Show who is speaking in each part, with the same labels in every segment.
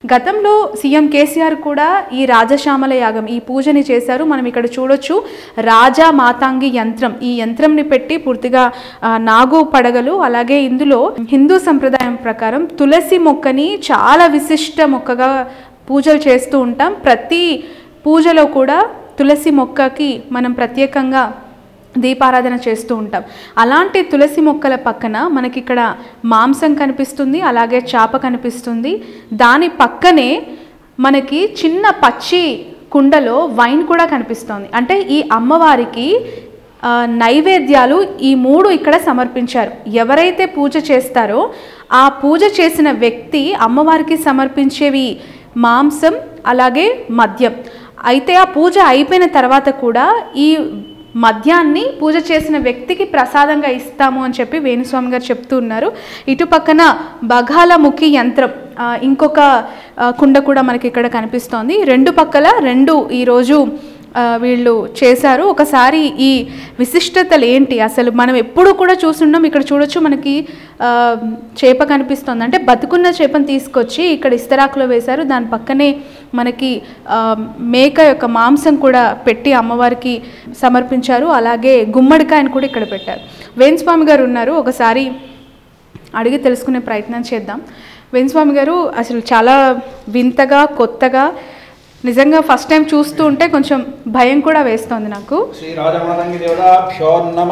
Speaker 1: గతంలో సీఎం కేసీఆర్ కూడా ఈ రాజశ్యామల యాగం ఈ పూజని చేశారు మనం ఇక్కడ చూడొచ్చు రాజా మాతాంగి యంత్రం ఈ యంత్రంని పెట్టి పూర్తిగా ఆ, నాగు పడగలు అలాగే ఇందులో హిందూ సంప్రదాయం ప్రకారం తులసి మొక్కని చాలా విశిష్ట మొక్కగా పూజలు చేస్తూ ఉంటాం ప్రతి పూజలో కూడా తులసి మొక్కకి మనం ప్రత్యేకంగా దీపారాధన చేస్తూ ఉంటాం అలాంటి తులసి మొక్కల పక్కన మనకి ఇక్కడ మాంసం కనిపిస్తుంది అలాగే చేప కనిపిస్తుంది దాని పక్కనే మనకి చిన్న పచ్చి కుండలో వైన్ కూడా కనిపిస్తోంది అంటే ఈ అమ్మవారికి ఆ, నైవేద్యాలు ఈ మూడు ఇక్కడ సమర్పించారు ఎవరైతే పూజ చేస్తారో ఆ పూజ చేసిన వ్యక్తి అమ్మవారికి సమర్పించేవి మాంసం అలాగే మద్యం అయితే ఆ పూజ అయిపోయిన తర్వాత కూడా ఈ మద్యాన్ని పూజ చేసిన వ్యక్తికి ప్రసాదంగా ఇస్తాము అని చెప్పి వేణుస్వామి గారు చెప్తూ ఉన్నారు ఇటు పక్కన బఘాలముఖి యంత్రం ఆ, ఇంకొక ఆ, కుండ కూడా మనకి ఇక్కడ కనిపిస్తోంది రెండు పక్కల రెండు ఈరోజు ఆ, వీళ్ళు చేశారు ఒకసారి ఈ విశిష్టతలు ఏంటి అసలు మనం ఎప్పుడు కూడా చూస్తున్నాం ఇక్కడ చూడొచ్చు మనకి ఆ, చేప కనిపిస్తుంది అంటే బతుకున్న చేపను తీసుకొచ్చి ఇక్కడ ఇస్తరాకులో వేశారు దాని పక్కనే మనకి ఆ, మేక యొక్క మాంసం కూడా పెట్టి అమ్మవారికి సమర్పించారు అలాగే గుమ్మడికాయను కూడా ఇక్కడ పెట్టారు వేణుస్వామి గారు ఉన్నారు ఒకసారి అడిగి తెలుసుకునే ప్రయత్నం చేద్దాం వేణుస్వామి గారు అసలు చాలా వింతగా కొత్తగా నిజంగా ఫస్ట్ టైం చూస్తూ ఉంటే కొంచెం భయం కూడా వేస్తోంది నాకు
Speaker 2: శ్రీ రాజమాతంగి దేవతాభ్యో నమ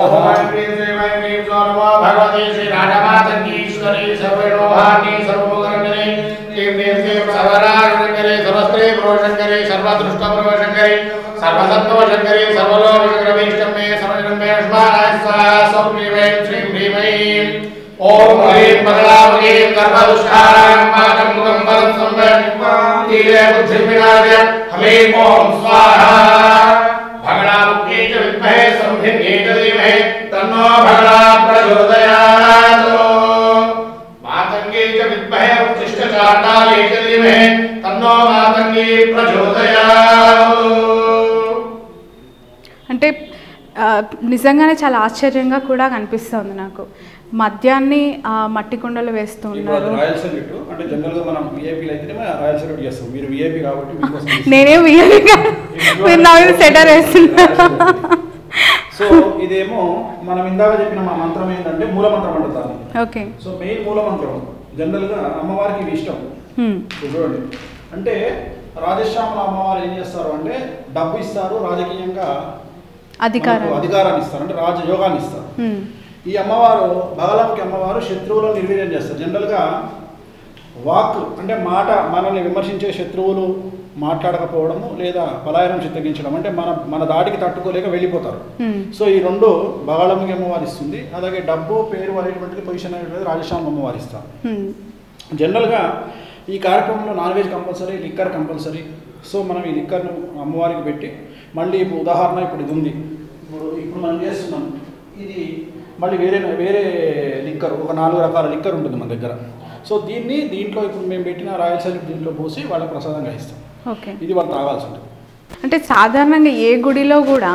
Speaker 3: భగవతి శ్రీ రాజమాతంగీశ్వరి సర్వోహాని సర్వోగరంగరి సర్వరాజంగరి సర్వస్త్రీ పురోషంకరి సర్వదృష్ట పురోషంకరి సర్వసత్వశంకరి సర్వలోకరమీష్టం మే సర్వజనం మే అస్మారాయ స్వాహ సౌమ్యమే శ్రీం హ్రీమై ఓం హ్రీం పగలామహీం గర్భదుష్టారాం మాతం ముఖం బలం సంవేదం తీరే బుద్ధిం వినాశయ హ్రీం ఓం స్వాహా భగడాముఖ్యే చ విద్మహే సంభిన్నే చ ధీమహి తన్నో భగడా ప్రచోదయాత్ మాతంగే చ విద్మహే ఉత్తిష్ట చాండాలే చ ధీమహి తన్నో మాతంగే ప్రచోదయాత్
Speaker 1: అంటే ఆ, నిజంగానే చాలా ఆశ్చర్యంగా కూడా కనిపిస్తుంది నాకు మద్యాన్ని ఆ, మట్టి కుండలు వేస్తూ
Speaker 2: ఇప్పుడు
Speaker 1: ఉన్నారు
Speaker 2: అది రాయల్ సల్యూట్ అంటే జనరల్ గా మనం విఐపీలు అయితేనే రాయల్ సల్యూట్ చేస్తాం మీరు విఐపీ కాబట్టి మీకోసం చేస్తాం.
Speaker 1: నేనే వీలుగా మీరు నా మీద సెటర్ వేస్తున్నారు
Speaker 2: సో ఇదేమో మనం ఇందాక చెప్పిన మా మంత్రం ఏంటంటే మూల మంత్రం అంటారు దాన్ని
Speaker 1: ఓకే
Speaker 2: సో మెయిన్ మూల మంత్రం జనరల్ గా అమ్మవారికి ఇవి ఇష్టం
Speaker 1: హ్మ్.
Speaker 2: ఇప్పుడు చూడండి అంటే రాజశ్యామల అమ్మవారు ఏం చేస్తారు అంటే డబ్బు ఇస్తారు రాజకీయంగా
Speaker 1: అధికారం
Speaker 2: మనకు అధికారాన్ని ఇస్తారు అంటే రాజయోగాన్ని ఇస్తారు
Speaker 1: హ్మ్.
Speaker 2: ఈ అమ్మవారు బగలంకి అమ్మవారు శత్రువులను నిర్వీర్యం చేస్తారు జనరల్గా వాక్ అంటే మాట మనల్ని విమర్శించే శత్రువులు మాట్లాడకపోవడము లేదా పలాయనం చిత్తగించడం అంటే మన మన దాటికి తట్టుకోలేక వెళ్ళిపోతారు
Speaker 1: హ్మ్.
Speaker 2: సో ఈ రెండు బగాళముఖి అమ్మవారు ఇస్తుంది అలాగే డబ్బు పేరు అనేటువంటిది పొజిషన్ అనేటువంటిది రాజశ్యామ అమ్మవారు ఇస్తారు
Speaker 1: హ్మ్.
Speaker 2: జనరల్గా ఈ కార్యక్రమంలో non veg compulsory liquor compulsory so మనం ఈ లిక్కర్ను అమ్మవారికి పెట్టి మళ్ళీ ఇప్పుడు ఉదాహరణ ఇప్పుడు ఇది ఉంది ఇప్పుడు ఇప్పుడు మనం చేస్తున్నాం ఇది మళ్ళీ వేరే వేరే లిక్కర్ ఒక నాలుగు రకాల లిక్కర్ ఉంటుంది మన దగ్గర సో దీన్ని దీంట్లో ఇప్పుడు మేము పెట్టిన రాయల్ సైడ్ దీంట్లో పోసి వాళ్ళకి ప్రసాదంగా ఇస్తాం
Speaker 1: ఓకే
Speaker 2: ఇది వాళ్ళు తాగాల్సి ఉంటుంది
Speaker 1: అంటే సాధారణంగా ఏ గుడిలో కూడా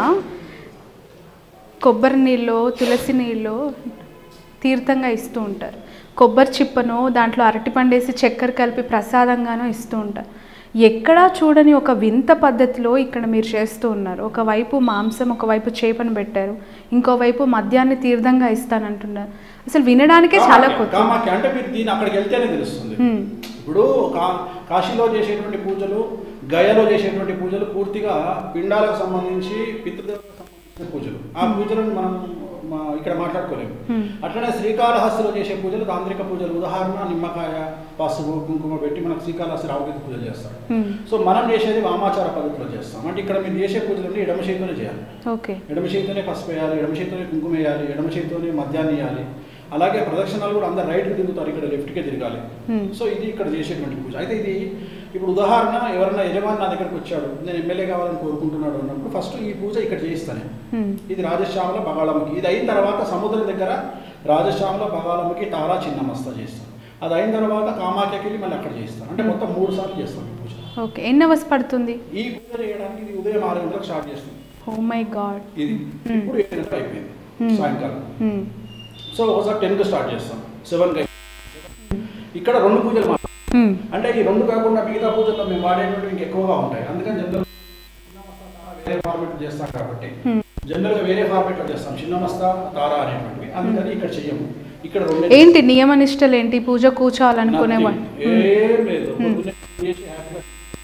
Speaker 1: కొబ్బరి నీళ్ళు తులసి నీళ్ళు తీర్థంగా ఇస్తూ ఉంటారు కొబ్బరి చిప్పను దాంట్లో అరటిపండేసి చక్కెర కలిపి ప్రసాదంగానో ఇస్తూ ఉంటారు ఎక్కడా చూడని ఒక వింత పద్ధతిలో ఇక్కడ మీరు చేస్తూ ఉన్నారు ఒకవైపు మాంసం ఒకవైపు చేపను పెట్టారు ఇంకోవైపు మద్యాన్ని తీర్థంగా ఇస్తానంటున్నారు అసలు వినడానికే చాలా
Speaker 2: కామాఖ్య-
Speaker 1: కొత్త
Speaker 2: కామాఖ్య అంటే మీరు దీని అక్కడికి వెళ్తేనే తెలుస్తుంది
Speaker 1: హ్మ్.
Speaker 2: ఇప్పుడు కా కాశీలో చేసేటువంటి పూజలు గయలో చేసేటువంటి పూజలు పూర్తిగా పిండాలకు సంబంధించి పితృదేవతలకు సంబంధించిన పూజలు ఆ పూజలను మనం మా ఇక్కడ మాట్లాడుకోలేము
Speaker 1: Hmm.
Speaker 2: అట్లనే శ్రీకాళహస్తిలో చేసే పూజలు తాంత్రిక పూజలు ఉదాహరణ నిమ్మకాయ పసుపు కుంకుమ పెట్టి మనకు శ్రీకాళహస్తి రావుకి పూజలు చేస్తారు
Speaker 1: హ్మ్.
Speaker 2: సో మనం చేసేది వామాచార పద్ధతిలో చేస్తాం అంటే ఇక్కడ మీరు చేసే పూజలన్నీ ఎడమ చేతితోనే చేయాలి
Speaker 1: ఓకే
Speaker 2: ఎడమ చేతితోనే పసుపు వేయాలి ఎడమ చేతితోనే కుంకుమ వేయాలి ఎడమ చేతితోనే మద్యాన్ని వేయాలి అలాగే ప్రదక్షిణాలు కూడా అందరు రైట్కి తిరుగుతారు ఇక్కడ లెఫ్ట్కే తిరగాలి
Speaker 1: Hmm.
Speaker 2: సో ఇది ఇక్కడ చేసేటువంటి పూజ అయితే ఇది ఇప్పుడు ఉదాహరణ ఎవరైనా యజమాని నా దగ్గరకు వచ్చాడు నేను ఎమ్మెల్యే కావాలని కోరుకుంటున్నాడు అన్నప్పుడు ఫస్ట్ ఈ పూజ ఇక్కడ చేయిస్తాను నేను.
Speaker 1: హ్మ్.
Speaker 2: ఇది రాజశ్యామల బగాళముఖి ఇది అయిన తర్వాత సముద్రం దగ్గర రాజశ్యామల బగాళముఖి తారా చిన్న మస్తా చేస్తాను అది అయిన తర్వాత కామాఖ్యకి వెళ్ళి మళ్ళీ అక్కడ చేస్తాను అంటే మొత్తం మూడు సార్లు చేస్తాను ఈ పూజ
Speaker 1: ఓకే ఎన్ని అవర్స్ పడుతుంది
Speaker 2: ఈ పూజ చేయడానికి ఇది ఉదయం ఆరు గంటలకు స్టార్ట్ చేస్తాం
Speaker 1: ఓ మై గాడ్
Speaker 2: ఇది
Speaker 1: Hmm.
Speaker 2: ఇప్పుడు ఏడు గంటలకు అయిపోయింది
Speaker 1: Hmm.
Speaker 2: సాయంకాలం
Speaker 1: హ్మ్.
Speaker 2: సో ఒకసారి టెన్కి స్టార్ట్ చేస్తాం సెవెన్కి ఇక్కడ రెండు పూజలు మాత్రం
Speaker 1: హ్మ్.
Speaker 2: అంటే ఈ రెండు కాకుండా మిగతా పూజల్లో మేము వాడేటువంటి ఇంకా ఎక్కువగా ఉంటాయి అందుకని జనరల్ వేరే ఫార్మేట్ చేస్తాం కాబట్టి
Speaker 1: Hmm.
Speaker 2: జనరల్గా వేరే ఫార్మేట్లో చేస్తాం చిన్న మస్తా తారా అనేటువంటివి అందుకని ఇక్కడ చెయ్యము ఇక్కడ రెండు
Speaker 1: ఏంటి నియమ నిష్టలు ఏంటి పూజ కూర్చోవాలనుకునే వాళ్ళు
Speaker 2: ఏం లేదు పొద్దున్నే చేసి హ్యాపీగా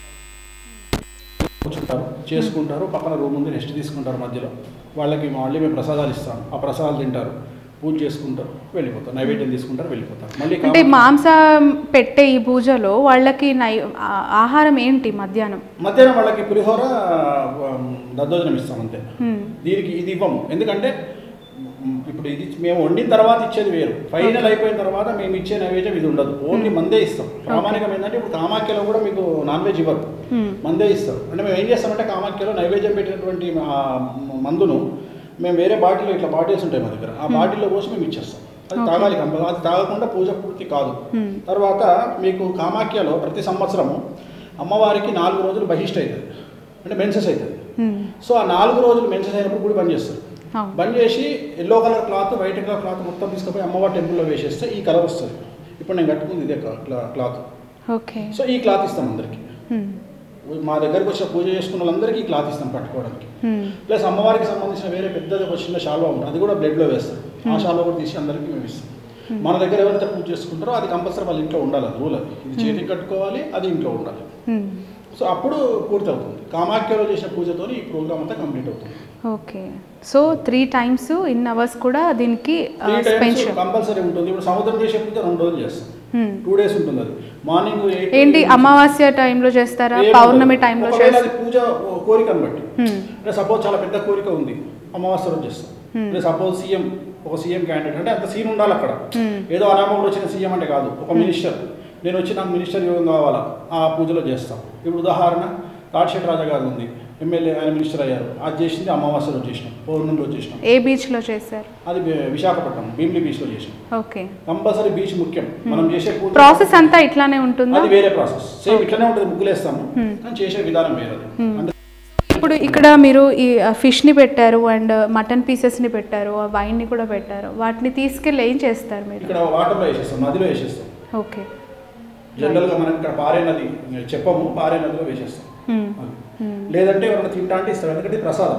Speaker 2: కూర్చుంటారు చేసుకుంటారు పక్కన రూమ్ ఉంది రెస్ట్ తీసుకుంటారు మధ్యలో వాళ్ళకి మళ్ళీ మేము ప్రసాదాలు ఇస్తాం ఆ ప్రసాదాలు తింటారు పూజ చేసుకుంటారు వెళ్ళిపోతారు నైవేద్యం తీసుకుంటారు వెళ్ళిపోతారు మళ్ళీ
Speaker 1: అంటే
Speaker 2: కామ-
Speaker 1: మాంసం పెట్టే ఈ పూజలో వాళ్ళకి నై ఆ- ఆహారం ఏంటి మధ్యాహ్నం
Speaker 2: మధ్యాహ్నం వాళ్ళకి పులిహోర ఉమ్, దద్దోజనం ఇస్తాం అంతే
Speaker 1: హ్మ్.
Speaker 2: దీనికి ఇది ఇవ్వము ఎందుకంటే మ్, ఇప్పుడు ఇది మేము వండిన తర్వాత ఇచ్చేది వేరు ఫైనల్ అయిపోయిన తర్వాత మేము ఇచ్చే నైవేద్యం ఇది ఉండదు ఓన్లీ మందే ఇస్తాం ప్రామాణికం ఏంటంటే ఇప్పుడు కామాఖ్యలో కూడా మీకు నాన్ వెజ్ ఇవ్వరు
Speaker 1: హ్మ్.
Speaker 2: మందే ఇస్తారు అంటే మేము ఏం చేస్తామంటే కామాఖ్యలో నైవేద్యం పెట్టినటువంటి ఆ మందును మేము వేరే బాటిల్లో ఇట్లా బాటిల్స్ ఉంటాయి మా దగ్గర ఆ బాటిల్లో పోసి మేము ఇచ్చేస్తాం అది
Speaker 1: Okay.
Speaker 2: తాగాలి కంపల్సరీ అది తాగకుండా పూజ పూర్తి కాదు
Speaker 1: హ్మ్.
Speaker 2: తర్వాత మీకు కామాఖ్యలో ప్రతి సంవత్సరము అమ్మవారికి నాలుగు రోజులు బహిష్ట అవుతుంది అంటే మెన్సెస్ అవుతుంది
Speaker 1: హ్మ్.
Speaker 2: సో ఆ నాలుగు రోజులు మెన్సెస్ అయినప్పుడు గుడి బంద్ చేస్తారు
Speaker 1: అవును.
Speaker 2: బంద్ చేసి yellow colour cloth white colour cloth మొత్తం తీసుకుపోయి అమ్మవారి టెంపుల్లో వేసేస్తే ఈ కలర్ వస్తుంది ఇప్పుడు నేను కట్టుకుంది ఇదే క్లా- క్లాత్
Speaker 1: ఓకే
Speaker 2: సో ఈ క్లాత్ ఇస్తాం అందరికి
Speaker 1: హ్మ్.
Speaker 2: మా దగ్గరకు వచ్చిన పూజ చేసుకున్న వాళ్ళందరికీ ఈ క్లాత్ ఇస్తాం పట్టుకోవడానికి
Speaker 1: హ్మ్.
Speaker 2: ప్లస్ అమ్మవారికి సంబంధించిన వేరే పెద్దది ఒక చిన్న షాల్వా ఉంటుంది అది కూడా బ్లడ్లో వేస్తారు ఆ షాల్వా కూడా తీసి అందరికీ మేము ఇస్తాం మన దగ్గర ఎవరైతే పూజ చేసుకుంటారో అది కంపల్సరీ వాళ్ళ ఇంట్లో ఉండాలి అది రూల్ అది ఇది చేతికి కట్టుకోవాలి అది ఇంట్లో ఉండాలి
Speaker 1: హ్మ్.
Speaker 2: సో అప్పుడు పూర్తి అవుతుంది కామాఖ్యలో చేసిన పూజతో ఈ ప్రోగ్రామ్ అంతా కంప్లీట్ అవుతుంది
Speaker 1: okay so three times in hours కూడా దీనికి
Speaker 2: త్రీ టైమ్స్
Speaker 1: స్పెన్షన్
Speaker 2: కంపల్సరీ ఉంటుంది ఇప్పుడు సముద్రం చేసే పూజ రెండు రోజులు చేస్తాం టూ డేస్ ఉంటుంది అది మార్నింగ్
Speaker 1: ఏంటి అమావాస్య టైంలో చేస్తారా పౌర్ణమి టైంలో
Speaker 2: ఒకవేళ
Speaker 1: చేస్తారా
Speaker 2: అది పూజ కోరికను బట్టి
Speaker 1: హ్మ్.
Speaker 2: అంటే సపోజ్ చాలా పెద్ద కోరిక ఉంది అమావాస్య రోజు చేస్తాం
Speaker 1: Hmm.
Speaker 2: అంటే సపోజ్ సీఎం ఒక సీఎం క్యాండిడేట్ అంటే అంత సీన్ ఉండాలి అక్కడ
Speaker 1: Hmm.
Speaker 2: ఏదో అనామకుడు వచ్చిన సీఎం అంటే కాదు ఒక మినిస్టర్ నేను వచ్చి నాకు మినిస్టర్ యోగం కావాలా ఆ పూజలో చేస్తాం ఇప్పుడు ఉదాహరణ తాటిశెట్టి రాజా గారు ఉంది ఎమ్మెల్యే ఆయన మినిస్టర్ అయ్యారు అది చేసింది అమావాస్య రోజు చేసినాం పౌర్ణమి రోజు చేసినాం
Speaker 1: ఏ బీచ్లో చేశారు
Speaker 2: అది వి- విశాఖపట్నం భీమిలి బీచ్లో చేసినాం
Speaker 1: ఓకే
Speaker 2: కంపల్సరీ బీచ్ ముఖ్యం మనం చేసే పూజ
Speaker 1: ప్రాసెస్ అంతా ఇట్లానే ఉంటుందా
Speaker 2: అది వేరే ప్రాసెస్ సేమ్ ఇట్లనే ఉంటుంది ముగ్గులేస్తాము
Speaker 1: Hmm.
Speaker 2: కానీ చేసే విధానం వేరేది
Speaker 1: Hmm.
Speaker 2: అంటే
Speaker 1: ఇప్పుడు ఇక్కడ మీరు ఈ ఫిష్ని పెట్టారు అండ్ మటన్ పీసెస్ని పెట్టారు ఆ వైన్ని కూడా పెట్టారు వాటిని తీసుకెళ్ళి ఏం చేస్తారు మీరు
Speaker 2: ఇక్కడ వాటర్లో వేసేస్తాం నదిలో వేసేస్తాం
Speaker 1: ఓకే
Speaker 2: జనరల్గా మనం ఇక్కడ పారే నది చెప్పము పారే నదిలో వేసేస్తాం
Speaker 1: హ్మ్.
Speaker 2: అది.
Speaker 1: హ్మ్.
Speaker 2: లేదంటే ఎవరైనా తింటా అంటే ఇస్తాం ఎందుకంటే ఇది ప్రసాదం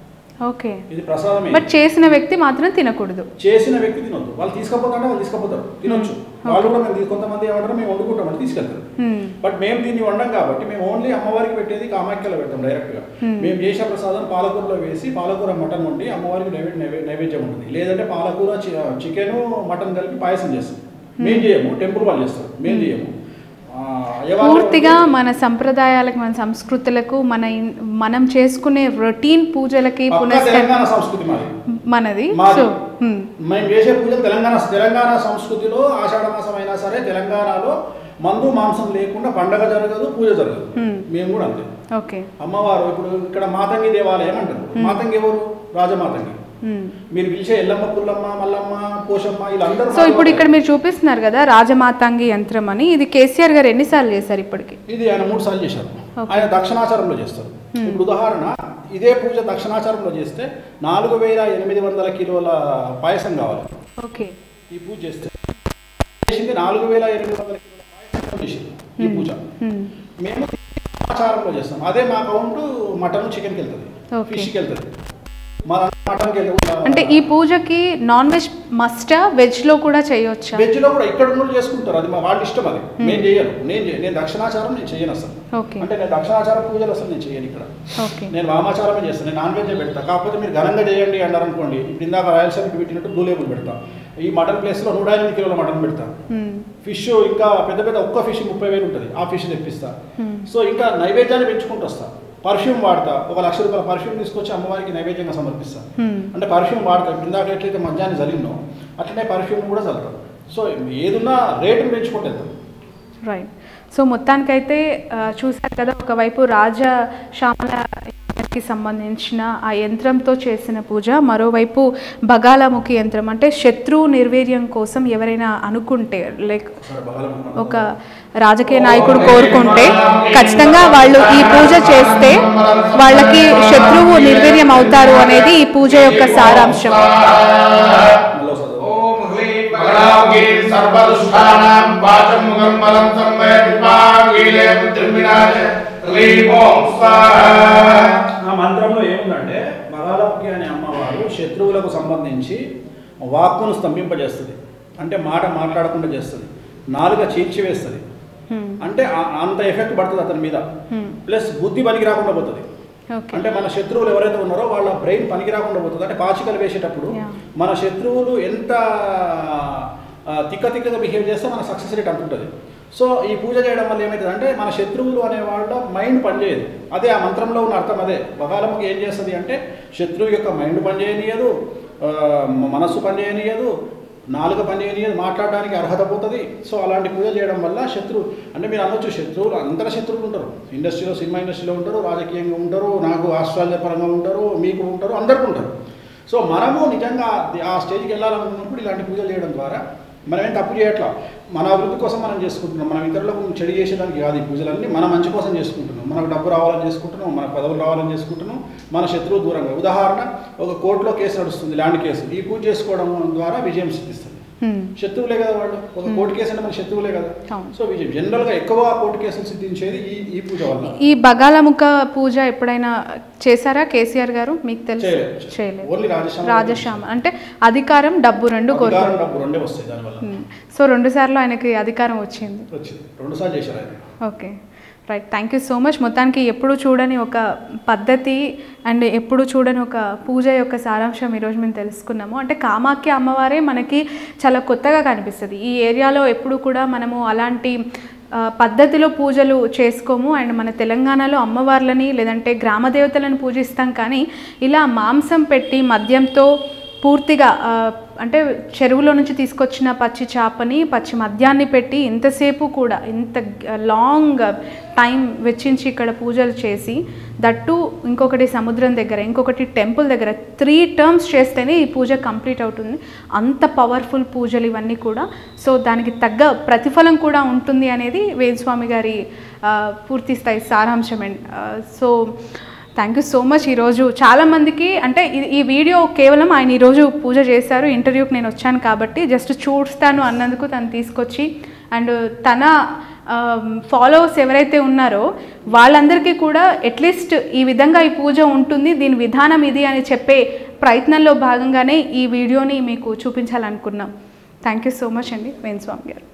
Speaker 1: ఓకే
Speaker 2: ఇది ప్రసాదమే
Speaker 1: బట్ చేసిన వ్యక్తి మాత్రం తినకూడదు
Speaker 2: చేసిన వ్యక్తి తినొద్దు వాళ్ళు తీసుకపోతారంటే వాళ్ళు తీసుకపోతారు తినొచ్చు వాళ్ళు కూడా మేము తీ- కొంతమంది ఏమంటారు మేము వండుకుంటాం అంటే తీసుకెళ్తారు
Speaker 1: హ్మ్.
Speaker 2: బట్ మేము దీన్ని వండం కాబట్టి మేము ఓన్లీ అమ్మవారికి పెట్టేది కామాఖ్యలో పెడతాం డైరెక్ట్గా
Speaker 1: Hmm.
Speaker 2: మేము చేసే ప్రసాదం పాలకూరలో వేసి పాలకూర మటన్ వండి అమ్మవారికి నైవేద్య నైవే- నైవేద్యం ఉంటుంది లేదంటే పాలకూర చికెన్ మటన్ కలిపి పాయసం చేస్తాం మేము చేయము టెంపుల్ వాళ్ళు చేస్తారు మేము చేయము ఆ, అయ్యవారు
Speaker 1: పూర్తిగా మన సంప్రదాయాలకు మన సంస్కృతులకు మన ఇన్- మనం చేసుకునే రొటీన్ పూజలకి
Speaker 2: పక్కా
Speaker 1: పునస్కరి
Speaker 2: తెలంగాణ సంస్కృతి మాది
Speaker 1: మనది
Speaker 2: మాది.
Speaker 1: సో హ్మ్.
Speaker 2: మేము చేసే పూజలు తెలంగాణ తెలంగాణ సంస్కృతిలో ఆషాఢ మాసం అయినా సరే తెలంగాణలో మందు మాంసం లేకుండా పండగ జరగదు పూజ జరగదు
Speaker 1: Hmm.
Speaker 2: మేము కూడా అంతే
Speaker 1: ఓకే
Speaker 2: అమ్మవారు ఇప్పుడు ఇక్కడ మాతంగి దేవాలయం అంటారు మాతంగి ఎవరు రాజమాతంగి
Speaker 1: హ్మ్.
Speaker 2: మీరు పిలిచే ఎల్లమ్మ పుల్లమ్మ మల్లమ్మ పోషమ్మ వీళ్ళందరూ
Speaker 1: సో ఇప్పుడు ఇక్కడ మీరు చూపిస్తున్నారు కదా రాజమాతాంగి యంత్రం అని ఇది కేసీఆర్ గారు ఎన్నిసార్లు చేశారు ఇప్పటికి
Speaker 2: ఇది ఆయన మూడు సార్లు చేశారు
Speaker 1: Okay.
Speaker 2: ఆయన దక్షిణాచారంలో చేస్తారు
Speaker 1: Hmm.
Speaker 2: ఇప్పుడు ఉదాహరణ ఇదే పూజ దక్షిణాచారంలో చేస్తే నాలుగు వేల ఎనిమిది వందల కిలోల పాయసం కావాలి
Speaker 1: ఓకే
Speaker 2: ఈ పూజ చేస్తే చేసింది నాలుగు వేల ఎనిమిది వందల కిలోల పాయసం చేసింది ఈ పూజ
Speaker 1: హ్మ్.
Speaker 2: మేము ఆచారంలో చేస్తాం అదే మా అకౌంట్ మటన్ చికెన్కి వెళ్తుంది
Speaker 1: Okay.
Speaker 2: ఫిష్కి వెళ్తుంది మా మటన్కి వెళ్తుంది
Speaker 1: అంటే ఈ పూజకి నాన్ వెజ్ మస్టా వెజ్ లో కూడా చేయొచ్చా
Speaker 2: వెజ్లో కూడా ఇక్కడ ఉన్న వాళ్ళు చేసుకుంటారు అది మా వాళ్ళ ఇష్టం అది నేను చేయను నేను చేయ- నేను దక్షిణాచారం నేను చేయను అసలు
Speaker 1: ఓకే
Speaker 2: అంటే నేను దక్షిణాచారం పూజలు అసలు నేను చేయను ఇక్కడ
Speaker 1: ఓకే
Speaker 2: నేను వామాచారమే చేస్తాను నేను నాన్ వెజ్ పెడతా కాకపోతే మీరు ఘనంగా చేయండి అన్నారు అనుకోండి ఇప్పుడు ఇందాక రాయలసీమకి పెట్టినట్టు బ్లూ లేబుల్ పెడతా ఈ మటన్ ప్లేస్లో నూట ఎనిమిది కిలోల మటన్ పెడతా
Speaker 1: హ్మ్.
Speaker 2: ఫిష్ ఇంకా పెద్ద పెద్ద ఒక్క ఫిష్ ముప్పై వేలు ఉంటుంది ఆ ఫిష్ తెప్పిస్తా
Speaker 1: హ్మ్.
Speaker 2: సో ఇంకా నైవేద్యాన్ని పెంచుకుంటూ వస్తా పర్ఫ్యూమ్ వాడతా ఒక లక్ష రూపాయల పర్ఫ్యూమ్ తీసుకొచ్చి అమ్మవారికి నైవేద్యంగా సమర్పిస్తా
Speaker 1: హ్మ్.
Speaker 2: అంటే పర్ఫ్యూమ్ వాడతా ఇప్పుడు ఇందాక ఎట్లయితే మధ్యాహ్నం చదివినో అట్లనే పర్ఫ్యూమ్ కూడా చల్లుతాం సో ఏదున్నా రేటును పెంచుకుంటూ వెళ్తాం
Speaker 1: రైట్ సో మొత్తానికైతే ఆ, చూశారు కదా ఒకవైపు రాజ శ్యామలకి సంబంధించిన ఆ యంత్రంతో చేసిన పూజ మరోవైపు బగాలముఖి యంత్రం అంటే శత్రువు నిర్వీర్యం కోసం ఎవరైనా అనుకుంటే లైక్ ఒక రాజకీయ నాయకుడు కోరుకుంటే ఖచ్చితంగా వాళ్ళు ఈ పూజ చేస్తే వాళ్ళకి శత్రువు నిర్వీర్యం అవుతారు అనేది ఈ పూజ యొక్క సారాంశం
Speaker 2: మళ్ళీ ఒకసారి చదువు.
Speaker 3: ఓం హ్రీం సకలాంగీం సర్వదుష్టానాం వాచం ముఖం బలం సంవేదిపాంగీలే బుద్ధిం వినాశ హ్రీం ఓం స్వాహా
Speaker 2: ఆ మంత్రంలో ఏముందంటే మగాలకి అనే అమ్మవారు శత్రువులకు సంబంధించి వాక్కును స్తంభింపజేస్తుంది అంటే మాట మాట్లాడకుండా చేస్తుంది నాలుక చీల్చివేస్తుంది
Speaker 1: హ్మ్.
Speaker 2: అంటే ఆ- అంత ఎఫెక్ట్ పడుతుంది అతని మీద
Speaker 1: హ్మ్.
Speaker 2: ప్లస్ బుద్ధి పనికి రాకుండా పోతుంది
Speaker 1: ఓకే
Speaker 2: అంటే మన శత్రువులు ఎవరైతే ఉన్నారో వాళ్ళ బ్రెయిన్ పనికి రాకుండా పోతుంది అంటే పాచికలు వేసేటప్పుడు
Speaker 1: Yeah.
Speaker 2: మన శత్రువులు ఎంత ఆ, తిక్క తిక్కగా బిహేవ్ చేస్తే మన సక్సెస్ రేట్ అంత ఉంటుంది సో ఈ పూజ చేయడం వల్ల ఏమవుతుంది అంటే మన శత్రువులు అనే వాళ్ళ మైండ్ పనిచేయదు అదే ఆ మంత్రంలో ఉన్న అర్థం అదే బకాలమ్మకి ఏం చేస్తుంది అంటే శత్రువు యొక్క మైండ్ పనిచేయనీయదు ఆ, మనస్సు పనిచేయనీయదు నాలుక పనిచేయనీయదు మాట్లాడడానికి అర్హత పోతుంది సో అలాంటి పూజ చేయడం వల్ల శత్రువు అంటే మీరు అనొచ్చు శత్రువులు అందరి శత్రువులు ఉంటారు ఇండస్ట్రీలో సినిమా ఇండస్ట్రీలో ఉంటారు రాజకీయంగా ఉంటారు నాకు ఆస్ట్రాలజీ పరంగా ఉంటారు మీకు ఉంటారు అందరికీ ఉంటారు సో మనము నిజంగా ఆ స్టేజ్కి వెళ్ళాలనుకున్నప్పుడు ఇలాంటి పూజలు చేయడం ద్వారా మనం ఏం తప్పు చేయట్లా మన అభివృద్ధి కోసం మనం చేసుకుంటున్నాం మనం ఇతరులకు చెడు చేసేదానికి కాదు ఈ పూజలన్నీ మన మంచి కోసం చేసుకుంటున్నాం మనకు డబ్బు రావాలని చేసుకుంటున్నాం మన పదవులు రావాలని చేసుకుంటున్నాం మన శత్రువు దూరంగా ఉదాహరణ ఒక కోర్టులో కేసు నడుస్తుంది ల్యాండ్ కేసు ఈ పూజ చేసుకోవడం ద్వారా విజయం సిద్ధిస్తుంది
Speaker 1: హ్మ్.
Speaker 2: శత్రువులే కదా వాళ్ళు ఒక కోర్టు కేసు అంటే మన శత్రువులే కదా
Speaker 1: అవును.
Speaker 2: సో విజయం జనరల్గా ఎక్కువ కోర్టు కేసులు సిద్ధించేది ఈ ఈ పూజ వల్ల
Speaker 1: ఈ బగాలముఖ పూజ ఎప్పుడైనా చేశారా కేసీఆర్ గారు మీకు తెలుసు
Speaker 2: చేయలేదు.
Speaker 1: చేయలేదు
Speaker 2: ఓన్లీ రాజశ్యామ
Speaker 1: రాజశ్యామ అంటే అధికారం డబ్బు రెండు
Speaker 2: అధికారం
Speaker 1: కోరుతారు
Speaker 2: డబ్బు రెండే వస్తాయి దానివల్ల
Speaker 1: సో రెండు సార్లు ఆయనకి అధికారం వచ్చింది
Speaker 2: వచ్చింది రెండు సార్లు చేశారు ఆయన
Speaker 1: okay right thank you so much మొత్తానికి ఎప్పుడు చూడని ఒక పద్ధతి అండ్ ఎప్పుడు చూడని ఒక పూజ యొక్క సారాంశం ఈరోజు మేము తెలుసుకున్నాము అంటే కామాఖ్య అమ్మవారే మనకి చాలా కొత్తగా కనిపిస్తుంది ఈ ఏరియాలో ఎప్పుడు కూడా మనము అలాంటి ఆ, పద్ధతిలో పూజలు చేసుకోము అండ్ మన తెలంగాణలో అమ్మవార్లని లేదంటే గ్రామ దేవతలను పూజిస్తాం కానీ ఇలా మాంసం పెట్టి మద్యంతో పూర్తిగా ఆ, అంటే చెరువులో నుంచి తీసుకొచ్చిన పచ్చి చేపని పచ్చి మద్యాన్ని పెట్టి ఇంతసేపు కూడా ఇంత లాంగ్ టైం వెచ్చించి ఇక్కడ పూజలు చేసి దట్టు ఇంకొకటి సముద్రం దగ్గర ఇంకొకటి టెంపుల్ దగ్గర త్రీ టర్మ్స్ చేస్తేనే ఈ పూజ కంప్లీట్ అవుతుంది అంత పవర్ఫుల్ పూజలు ఇవన్నీ కూడా సో దానికి తగ్గ ప్రతిఫలం కూడా ఉంటుంది అనేది వేదస్వామి గారి ఆ, పూర్తి స్థాయి సారాంశం and so thank you so much ఈరోజు చాలామందికి అంటే ఈ- ఈ వీడియో కేవలం ఆయన ఈరోజు పూజ చేశారు ఇంటర్వ్యూకి నేను వచ్చాను కాబట్టి జస్ట్ చూస్తాను అన్నందుకు తను తీసుకొచ్చి అండ్ తన ఫాలోవర్స్ ఎవరైతే ఉన్నారో వాళ్ళందరికీ కూడా అట్లీస్ట్ ఈ విధంగా ఈ పూజ ఉంటుంది దీని విధానం ఇది అని చెప్పే ప్రయత్నంలో భాగంగానే ఈ వీడియోని మీకు చూపించాలనుకున్నాం థ్యాంక్ యూ సో మచ్ అండి వేణుస్వామి గారు